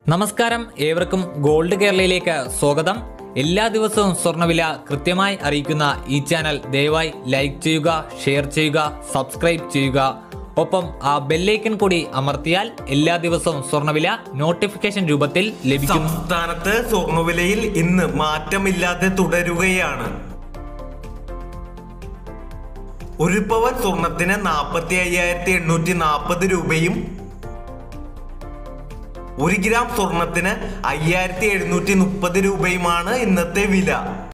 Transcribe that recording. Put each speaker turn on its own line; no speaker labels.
നമസ്കാരം ഏവർക്കും ഗോൾഡ് കേരളയിലേക്ക് സ്വാഗതം എല്ലാ ദിവസവും സ്വർണ്ണവില കൃത്യമായി അറിയിക്കുന്ന ഈ ചാനൽ ദയവായി ലൈക്ക് ചെയ്യുക ഷെയർ ചെയ്യുക സബ്സ്ക്രൈബ് ചെയ്യുക ഒപ്പം ആ ബെല്ലൈക്കൺ കൂടി അമർത്തിയാൽ എല്ലാ ദിവസവും സ്വർണ്ണവില നോട്ടിഫിക്കേഷൻ രൂപത്തിൽ ലഭിക്കുന്നു
സംസ്ഥാനത്ത് സ്വർണ്ണവിലയിൽ ഇന്ന് മാറ്റമില്ലാതെ തുടരുകയാണ് ഒരു പവൻ സ്വർണത്തിന് നാൽപ്പത്തി അയ്യായിരത്തി എണ്ണൂറ്റി നാൽപ്പത് രൂപയും ഒരു ഗ്രാം സ്വർണത്തിന് അയ്യായിരത്തി എഴുന്നൂറ്റി മുപ്പത് രൂപയുമാണ് ഇന്നത്തെ വില